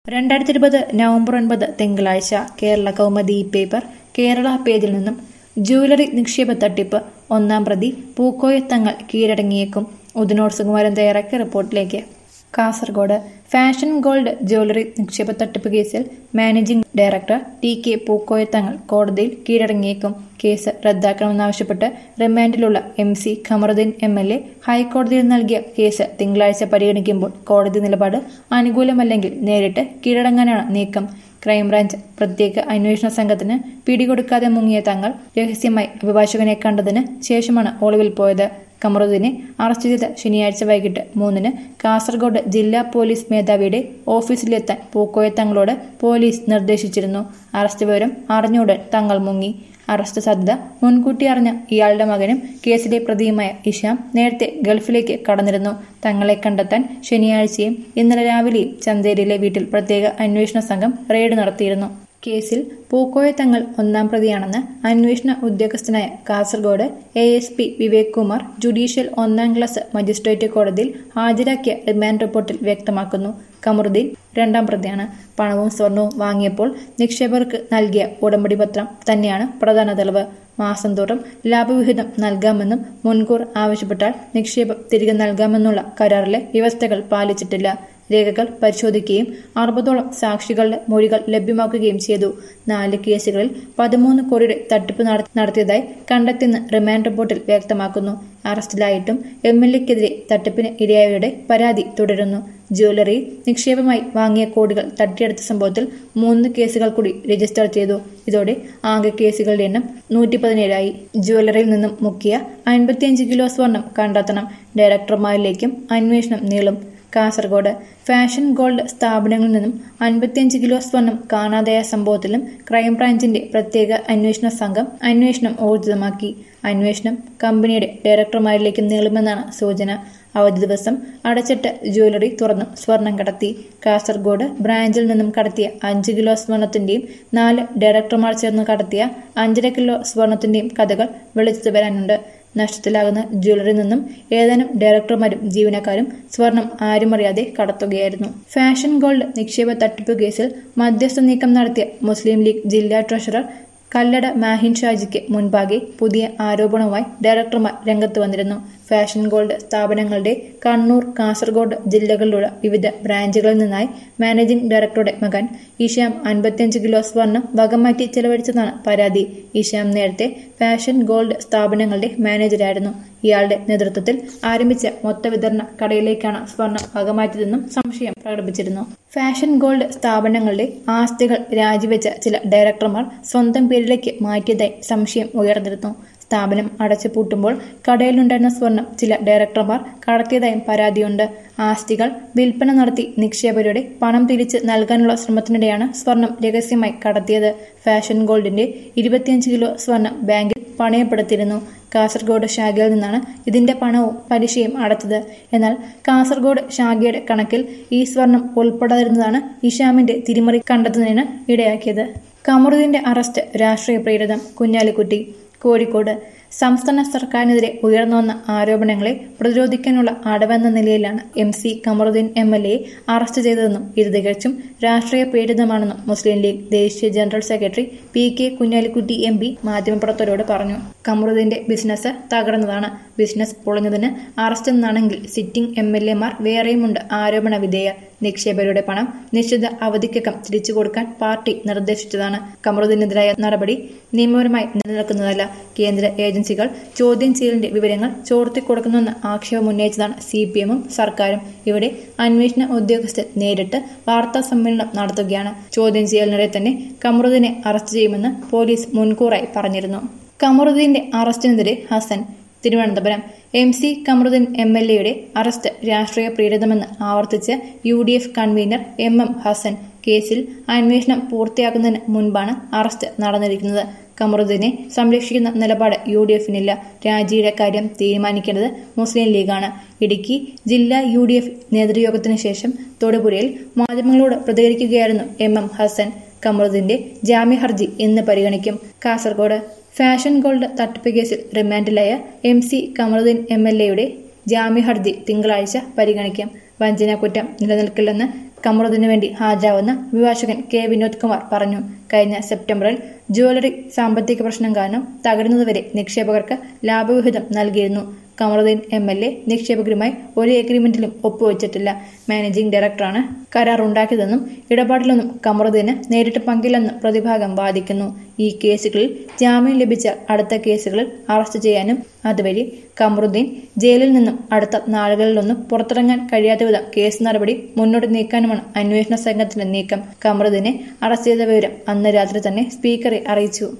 രണ്ടായിരത്തി ഇരുപത് നവംബർ ഒൻപത് തിങ്കളാഴ്ച കേരള കൗമുദി പേപ്പർ കേരള പേജിൽ നിന്നും ജുവലറി നിക്ഷേപ തട്ടിപ്പ് ഒന്നാം പ്രതി പൂക്കോയ തങ്ങൾ കീഴടങ്ങിയേക്കും ഉദിനോട് സുകുമാരൻ തയ്യാറാക്കിയ റിപ്പോർട്ടിലേക്ക് കാസർഗോഡ് ഫാഷൻ ഗോൾഡ് ജ്വല്ലറി നിക്ഷേപ തട്ടിപ്പ് കേസിൽ മാനേജിംഗ് ഡയറക്ടർ ടി കെ പൂക്കോയത്തങ്ങൾ കോടതിയിൽ കീഴടങ്ങിയേക്കും case റദ്ദാക്കണമെന്നാവശ്യപ്പെട്ട് റിമാൻഡിലുള്ള M C Kamaruddin M L A ഹൈക്കോടതിയിൽ നൽകിയ കേസ് തിങ്കളാഴ്ച പരിഗണിക്കുമ്പോൾ കോടതി നിലപാട് അനുകൂലമല്ലെങ്കിൽ നേരിട്ട് കീഴടങ്ങാനാണ് നീക്കം ക്രൈംബ്രാഞ്ച് പ്രത്യേക അന്വേഷണ സംഘത്തിന് പിടികൊടുക്കാതെ മുങ്ങിയ തങ്ങൾ രഹസ്യമായി അഭിഭാഷകനെ കണ്ടതിന് ശേഷമാണ് ഒളിവിൽ പോയത് കമറുദ്ദീനെ അറസ്റ്റ് ചെയ്ത ശനിയാഴ്ച വൈകിട്ട് മൂന്നിന് കാസർഗോഡ് ജില്ലാ പോലീസ് മേധാവിയുടെ ഓഫീസിലെത്താൻ പൂക്കോയ തങ്ങളോട് പോലീസ് നിർദ്ദേശിച്ചിരുന്നു അറസ്റ്റ് വിവരം അറിഞ്ഞുടൻ തങ്ങൾ മുങ്ങി അറസ്റ്റ് സാധ്യത മുൻകൂട്ടി അറിഞ്ഞ ഇയാളുടെ മകനും കേസിലെ പ്രതിയുമായ ഇഷാം നേരത്തെ ഗൾഫിലേക്ക് കടന്നിരുന്നു തങ്ങളെ കണ്ടെത്താൻ ശനിയാഴ്ചയും ഇന്നലെ രാവിലെയും ചന്തേരിയിലെ വീട്ടിൽ പ്രത്യേക അന്വേഷണ സംഘം റെയ്ഡ് നടത്തിയിരുന്നു കേസിൽ പൂക്കോയ തങ്ങൾ ഒന്നാം പ്രതിയാണെന്ന് അന്വേഷണ ഉദ്യോഗസ്ഥനായ Kasaragod A S P Vivek Kumar judicial ഒന്നാം ക്ലാസ് മജിസ്ട്രേറ്റ് കോടതിയിൽ ഹാജരാക്കിയ റിമാൻഡ് റിപ്പോർട്ടിൽ വ്യക്തമാക്കുന്നു കമറുദ്ദീൻ രണ്ടാം പ്രതിയാണ് പണവും സ്വർണവും വാങ്ങിയപ്പോൾ നിക്ഷേപകർക്ക് നൽകിയ ഉടമ്പടി പത്രം തന്നെയാണ് പ്രധാന തെളിവ് മാസം തോറും ലാഭവിഹിതം നൽകാമെന്നും മുൻകൂർ ആവശ്യപ്പെട്ടാൽ നിക്ഷേപം തിരികെ നൽകാമെന്നുള്ള കരാറിലെ വ്യവസ്ഥകൾ പാലിച്ചിട്ടില്ല രേഖകൾ പരിശോധിക്കുകയും അറുപതോളം സാക്ഷികളുടെ മൊഴികൾ ലഭ്യമാക്കുകയും ചെയ്തു നാല് കേസുകളിൽ പതിമൂന്ന് കോടിയുടെ തട്ടിപ്പ് നടത്തിയതായി കണ്ടെത്തിയെന്ന് റിമാൻഡ് റിപ്പോർട്ടിൽ വ്യക്തമാക്കുന്നു അറസ്റ്റിലായിട്ടും എം എൽ എക്കെതിരെ തട്ടിപ്പിന് ഇരയായവരുടെ പരാതി തുടരുന്നു ജ്വല്ലറി നിക്ഷേപമായി വാങ്ങിയ കോടികൾ തട്ടിയെടുത്ത സംഭവത്തിൽ മൂന്ന് കേസുകൾ കൂടി രജിസ്റ്റർ ചെയ്തു ഇതോടെ ആകെ കേസുകളുടെ എണ്ണം നൂറ്റി പതിനേഴായി ജ്വല്ലറിയിൽ നിന്നും മുക്കിയ അൻപത്തിയഞ്ച് കിലോ സ്വർണം കണ്ടെത്തണം ഡയറക്ടർമാരിലേക്കും അന്വേഷണം നീളും കാസർഗോഡ് ഫാഷൻ ഗോൾഡ് സ്ഥാപനങ്ങളിൽ നിന്നും അൻപത്തിയഞ്ച് കിലോ സ്വർണം കാണാതായ സംഭവത്തിലും ക്രൈംബ്രാഞ്ചിന്റെ പ്രത്യേക അന്വേഷണ സംഘം അന്വേഷണം ഊർജിതമാക്കി അന്വേഷണം കമ്പനിയുടെ ഡയറക്ടർമാരിലേക്ക് നീളുമെന്നാണ് സൂചന അവധി ദിവസം അടച്ചിട്ട് ജ്വല്ലറി തുറന്നു സ്വർണം കടത്തി കാസർഗോഡ് ബ്രാഞ്ചിൽ നിന്നും കടത്തിയ അഞ്ച് കിലോ സ്വർണത്തിന്റെയും നാല് ഡയറക്ടർമാർ ചേർന്ന് കടത്തിയ അഞ്ചര കിലോ സ്വർണത്തിന്റെയും കഥകൾ വെളിച്ചത്ത് വരാനുണ്ട് നഷ്ടത്തിലാകുന്ന ജ്വല്ലറിയിൽ നിന്നും ഏതാനും ഡയറക്ടർമാരും ജീവനക്കാരും സ്വർണം ആരുമറിയാതെ കടത്തുകയായിരുന്നു ഫാഷൻ ഗോൾഡ് നിക്ഷേപ തട്ടിപ്പ് കേസിൽ മധ്യസ്ഥ നീക്കം നടത്തിയ മുസ്ലിം ലീഗ് ജില്ലാ ട്രഷറർ കല്ലട മാഹിൻ ഷാജിക്ക് മുൻപാകെ പുതിയ ആരോപണവുമായി ഡയറക്ടർമാർ രംഗത്ത് വന്നിരുന്നു ഫാഷൻ ഗോൾഡ് സ്ഥാപനങ്ങളുടെ കണ്ണൂർ കാസർഗോഡ് ജില്ലകളിലുള്ള വിവിധ ബ്രാഞ്ചുകളിൽ നിന്നായി മാനേജിംഗ് ഡയറക്ടറുടെ മകൻ ഇഷാം അൻപത്തിയഞ്ച് കിലോ സ്വർണം വകമാറ്റി ചെലവഴിച്ചതാണ് പരാതി ഇഷാം നേരത്തെ ഫാഷൻ ഗോൾഡ് സ്ഥാപനങ്ങളുടെ മാനേജരായിരുന്നു ഇയാളുടെ നേതൃത്വത്തിൽ ആരംഭിച്ച മൊത്തവിതരണ കടയിലേക്കാണ് സ്വർണം വകമാറ്റിയതെന്നും സംശയം പ്രകടിപ്പിച്ചിരുന്നു ഫാഷൻ ഗോൾഡ് സ്ഥാപനങ്ങളുടെ ആസ്തികൾ രാജിവെച്ച ചില ഡയറക്ടർമാർ സ്വന്തം പേരിലേക്ക് മാറ്റിയതായി സംശയം ഉയർന്നിരുന്നു സ്ഥാപനം അടച്ചുപൂട്ടുമ്പോൾ കടയിലുണ്ടായിരുന്ന സ്വർണം ചില ഡയറക്ടർമാർ കടത്തിയതായും പരാതിയുണ്ട് ആസ്തികൾ വിൽപ്പന നടത്തി നിക്ഷേപകരുടെ പണം തിരിച്ച് നൽകാനുള്ള ശ്രമത്തിനിടെയാണ് സ്വർണം രഹസ്യമായി കടത്തിയത് ഫാഷൻ ഗോൾഡിന്റെ ഇരുപത്തിയഞ്ച് കിലോ സ്വർണം ബാങ്കിൽ പണയപ്പെടുത്തിയിരുന്നു കാസർഗോഡ് ശാഖയിൽ നിന്നാണ് ഇതിന്റെ പണവും പലിശയും അടച്ചത് എന്നാൽ കാസർഗോഡ് ശാഖയുടെ കണക്കിൽ ഈ സ്വർണം ഉൾപ്പെടാതിരുന്നതാണ് ഇഷാമിന്റെ തിരിമറി കണ്ടെത്തുന്നതിന് ഇടയാക്കിയത് കമറുദ്ദീന്റെ അറസ്റ്റ് രാഷ്ട്രീയ പ്രേരിതം കുഞ്ഞാലിക്കുട്ടി കോഴിക്കോട് സംസ്ഥാന സർക്കാരിനെതിരെ ഉയർന്നു വന്ന ആരോപണങ്ങളെ പ്രതിരോധിക്കാനുള്ള അടവെന്ന നിലയിലാണ് M C Kamaruddin M L A arrest ചെയ്തതെന്നും ഇത് തികച്ചും രാഷ്ട്രീയ പ്രേരിതമാണെന്നും മുസ്ലിം ലീഗ് ദേശീയ general secretary P K Kunhalikutty M P മാധ്യമപ്രവർത്തകരോട് പറഞ്ഞു കമറുദ്ദീന്റെ ബിസിനസ് തകർന്നതാണ് ബിസിനസ് പൊളിഞ്ഞതിന് അറസ്റ്റ് എന്നാണെങ്കിൽ സിറ്റിംഗ് എം എൽ എമാർ വേറെയുമുണ്ട് ആരോപണ വിധേയർ നിക്ഷേപകരുടെ പണം നിശ്ചിത അവധിക്കകം തിരിച്ചു കൊടുക്കാൻ പാർട്ടി നിർദ്ദേശിച്ചതാണ് കമറുദ്ദീനെതിരായ നടപടി നിയമപരമായി നിലനിൽക്കുന്നതല്ല കേന്ദ്ര ഏജൻസികൾ ചോദ്യം ചെയ്യലിന്റെ വിവരങ്ങൾ ചോർത്തിക്കൊടുക്കുന്നുവെന്ന് ആക്ഷേപം ഉന്നയിച്ചതാണ് സി പി എമ്മും സർക്കാരും ഇവിടെ അന്വേഷണ ഉദ്യോഗസ്ഥർ നേരിട്ട് വാർത്താ സമ്മേളനം നടത്തുകയാണ് ചോദ്യം ചെയ്യലിനിടെ തന്നെ കമറുദ്ദീനെ അറസ്റ്റ് ചെയ്യുമെന്ന് പോലീസ് മുൻകൂറായി പറഞ്ഞിരുന്നു കമറുദ്ദീന്റെ അറസ്റ്റിനെതിരെ Hasan Thiruvananthapuram M C Kamaruddin M L എയുടെ അറസ്റ്റ് രാഷ്ട്രീയ പ്രേരിതമെന്ന് ആവർത്തിച്ച് U D F convener M M Hasan കേസിൽ അന്വേഷണം പൂർത്തിയാക്കുന്നതിന് മുൻപാണ് അറസ്റ്റ് നടന്നിരിക്കുന്നത് കമറുദ്ദീനെ സംരക്ഷിക്കുന്ന നിലപാട് യു ഡി എഫിനില്ല രാജിയുടെ കാര്യം തീരുമാനിക്കേണ്ടത് മുസ്ലിം ലീഗാണ് ഇടുക്കി ജില്ലാ യു ഡി എഫ് നേതൃയോഗത്തിന് ശേഷം തൊടുപുഴയിൽ മാധ്യമങ്ങളോട് പ്രതികരിക്കുകയായിരുന്നു എം എം ഹസൻ കമറുദ്ദീന്റെ ജാമ്യ ഹർജി ഇന്ന് പരിഗണിക്കും കാസർഗോഡ് ഫാഷൻ ഗോൾഡ് തട്ടിപ്പ് കേസിൽ റിമാൻഡിലായ M C Kamaruddin M L എയുടെ ജാമ്യ ഹർജി തിങ്കളാഴ്ച പരിഗണിക്കും വഞ്ചന കുറ്റം നിലനിൽക്കില്ലെന്ന് കമറുദ്ദീനു വേണ്ടി ഹാജരാവുന്ന അഭിഭാഷകൻ കെ വിനോദ് കുമാർ പറഞ്ഞു കഴിഞ്ഞ സെപ്റ്റംബറിൽ ജ്വല്ലറി സാമ്പത്തിക പ്രശ്നം കാരണം തകരുന്നതുവരെ നിക്ഷേപകർക്ക് ലാഭവിഹിതം നൽകിയിരുന്നു കമറുദ്ദീൻ എം എൽ എ നിക്ഷേപകരുമായി ഒരു എഗ്രിമെന്റിലും ഒപ്പുവച്ചിട്ടില്ല മാനേജിംഗ് ഡയറക്ടറാണ് കരാർ ഉണ്ടാക്കിയതെന്നും ഇടപാടിലൊന്നും കമറുദ്ദീന് നേരിട്ട് പങ്കില്ലെന്നും പ്രതിഭാഗം വാദിക്കുന്നു ഈ കേസുകളിൽ ജാമ്യം ലഭിച്ച അടുത്ത കേസുകളിൽ അറസ്റ്റ് ചെയ്യാനും അതുവഴി കമറുദ്ദീൻ ജയിലിൽ നിന്നും അടുത്ത നാളുകളിലൊന്നും പുറത്തിറങ്ങാൻ കഴിയാത്ത വിധം കേസ് നടപടി മുന്നോട്ട് നീക്കാനുമാണ് അന്വേഷണ സംഘത്തിന്റെ നീക്കം കമറുദ്ദീനെ അറസ്റ്റ് ചെയ്ത വിവരം അന്ന് രാത്രി തന്നെ സ്പീക്കറെ അറിയിച്ചു